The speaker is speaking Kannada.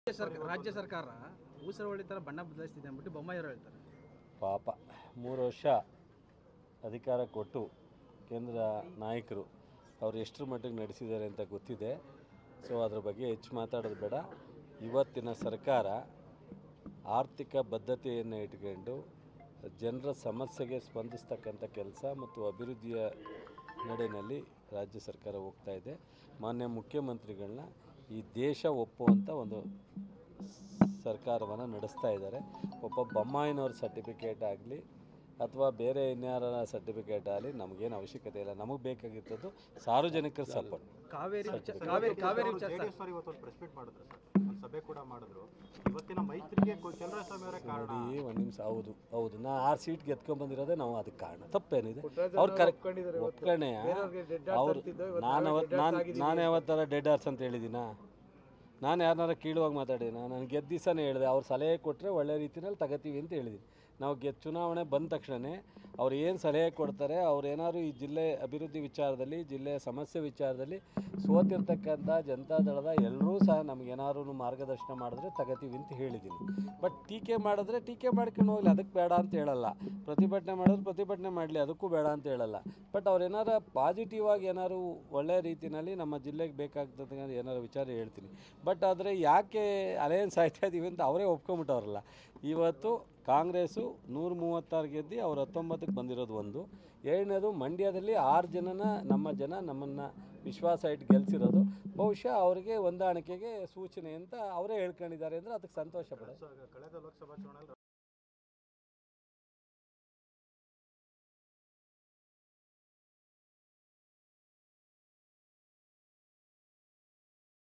ರಾಜ್ಯ ಸರ್ಕಾರ ರಾಜ್ಯ ಸರ್ಕಾರ ಊಸರವಳ್ಳಿ ಥರ ಬಣ್ಣ ಬದಲಾಯಿಸ್ತಿದೆ ಅಂದ್ಬಿಟ್ಟು ಬೊಮ್ಮಾಯಿಯವರು ಹೇಳ್ತಾರೆ ಪಾಪ ಮೂರು ವರ್ಷ ಅಧಿಕಾರ ಕೊಟ್ಟು ಕೇಂದ್ರ ನಾಯಕರು ಅವ್ರು ಎಷ್ಟರ ಮಟ್ಟಿಗೆ ನಡೆಸಿದ್ದಾರೆ ಅಂತ ಗೊತ್ತಿದೆ ಸೊ ಅದ್ರ ಬಗ್ಗೆ ಹೆಚ್ಚು ಮಾತಾಡೋದು ಬೇಡ ಇವತ್ತಿನ ಸರ್ಕಾರ ಆರ್ಥಿಕ ಬದ್ಧತೆಯನ್ನು ಇಟ್ಕೊಂಡು ಜನರ ಸಮಸ್ಯೆಗೆ ಸ್ಪಂದಿಸ್ತಕ್ಕಂಥ ಕೆಲಸ ಮತ್ತು ಅಭಿವೃದ್ಧಿಯ ನಡೆಯಲ್ಲಿ ರಾಜ್ಯ ಸರ್ಕಾರ ಹೋಗ್ತಾ ಇದೆ ಮಾನ್ಯ ಮುಖ್ಯಮಂತ್ರಿಗಳನ್ನ ಈ ದೇಶ ಒಪ್ಪುವಂಥ ಒಂದು ಸರ್ಕಾರವನ್ನು ನಡೆಸ್ತಾ ಇದ್ದಾರೆ ಒಬ್ಬ ಬೊಮ್ಮಾಯಿನವ್ರ ಸರ್ಟಿಫಿಕೇಟ್ ಆಗಲಿ ಅಥವಾ ಬೇರೆ ಇನ್ಯಾರ ಸರ್ಟಿಫಿಕೇಟ್ ಆಗಲಿ ನಮಗೇನು ಅವಶ್ಯಕತೆ ಇಲ್ಲ ನಮಗೆ ಬೇಕಾಗಿರ್ತದ್ದು ಸಾರ್ವಜನಿಕರ ಸಪೋರ್ಟ್ ಕಾವೇರಿ ವಿಚಾರ ಕಾವೇರಿ ಕಾವೇರಿ ವಿಚಾರ ಜೆಡಿಎಸ್ ಅವರು ಇವತ್ತು ಒಂದು ಪ್ರೆಸ್ ಮೀಟ್ ಮಾಡಿದ್ರು ಸರ್ ಒಂದು ಸಭೆ ಕೂಡ ಮಾಡಿದ್ರು ಇವತ್ತಿನ ಮೈತ್ರಿಗೆ ಚಂದ್ರಸ್ವಾಮಿ ಅವರೇ ಕಾರಣ ನೋಡಿ ಒಂದು ನಿಮಿಷ ಹೌದು ಹೌದು ನಾ ಆರು ಸೀಟ್ ಗೆದ್ಕೊಂಡ್ಬಂದಿರೋದೇ ನಾವು ಅದಕ್ಕೆ ಕಾರಣ ತಪ್ಪೇನಿದೆ ಅವ್ರು ಕರೆಕ್ಟ್ ಒಪ್ಕೊಂಡೆಯ ಅವ್ರು ನಾನು ಅವತ್ತು ನಾನು ನಾನು ಯಾವತ್ತಾರ ಡೆಡ್ ಆರ್ಸ್ ಅಂತ ಹೇಳಿದ್ದೀನಾ ನಾನು ಯಾರನ್ನಾರ ಕೀಳುವಾಗಿ ಮಾತಾಡಿದ್ದೀನ ನಾನು ಗೆದ್ದ ದಿವಸನೇ ಹೇಳಿದೆ ಅವ್ರು ಸಲಹೆ ಕೊಟ್ಟರೆ ಒಳ್ಳೆ ರೀತಿಯಲ್ಲಿ ತಗೋತೀವಿ ಅಂತ ಹೇಳಿದ್ದೀನಿ ನಾವು ಗೆದ್ದು ಚುನಾವಣೆ ಬಂದ ತಕ್ಷಣವೇ ಅವ್ರು ಏನು ಸಲಹೆ ಕೊಡ್ತಾರೆ ಅವ್ರು ಏನಾದ್ರು ಈ ಜಿಲ್ಲೆ ಅಭಿವೃದ್ಧಿ ವಿಚಾರದಲ್ಲಿ ಜಿಲ್ಲೆಯ ಸಮಸ್ಯೆ ವಿಚಾರದಲ್ಲಿ ಸೋತಿರ್ತಕ್ಕಂಥ ಜನತಾದಳದ ಎಲ್ಲರೂ ಸಹ ನಮಗೇನಾದ್ರು ಮಾರ್ಗದರ್ಶನ ಮಾಡಿದ್ರೆ ತಗೋತೀವಿ ಅಂತ ಹೇಳಿದ್ದೀನಿ ಬಟ್ ಟೀಕೆ ಮಾಡಿದ್ರೆ ಟೀಕೆ ಮಾಡ್ಕೊಂಡು ಹೋಗ್ಲಿ ಅದಕ್ಕೆ ಬೇಡ ಅಂತ ಹೇಳಲ್ಲ ಪ್ರತಿಭಟನೆ ಮಾಡಿದ್ರೆ ಪ್ರತಿಭಟನೆ ಮಾಡಲಿ ಅದಕ್ಕೂ ಬೇಡ ಅಂತ ಹೇಳಲ್ಲ ಬಟ್ ಅವ್ರು ಏನಾರ ಪಾಸಿಟಿವ್ ಆಗಿ ಏನಾದ್ರು ಒಳ್ಳೆ ರೀತಿಯಲ್ಲಿ ನಮ್ಮ ಜಿಲ್ಲೆಗೆ ಬೇಕಾಗ್ತದೆ ಏನಾರು ವಿಚಾರ ಹೇಳ್ತೀನಿ ಬಟ್ ಆದರೆ ಯಾಕೆ ಅಲಯನ್ಸ್ ಆಯ್ತಾ ಇದೀವಿ ಅಂತ ಅವರೇ ಒಪ್ಕೊಂಬಿಟ್ಟವ್ರಲ್ಲ ಇವತ್ತು ಕಾಂಗ್ರೆಸ್ಸು ನೂರ ಮೂವತ್ತಾರು ಗೆದ್ದು ಅವ್ರು ಹತ್ತೊಂಬತ್ತಕ್ಕೆ ಬಂದಿರೋದು ಒಂದು ಎರಡನೇದು ಮಂಡ್ಯದಲ್ಲಿ ಆರು ಜನನ ನಮ್ಮ ಜನ ನಮ್ಮನ್ನು ವಿಶ್ವಾಸ ಇಟ್ಟು ಗೆಲ್ಸಿರೋದು ಬಹುಶಃ ಅವರಿಗೆ ಹೊಂದಾಣಿಕೆಗೆ ಸೂಚನೆ ಅಂತ ಅವರೇ ಹೇಳ್ಕೊಂಡಿದ್ದಾರೆ ಅಂದರೆ ಅದಕ್ಕೆ ಸಂತೋಷ ಪಡೋದು ಕಳೆದ ಲೋಕಸಭಾ ಚುನಾವಣೆಯಲ್ಲಿ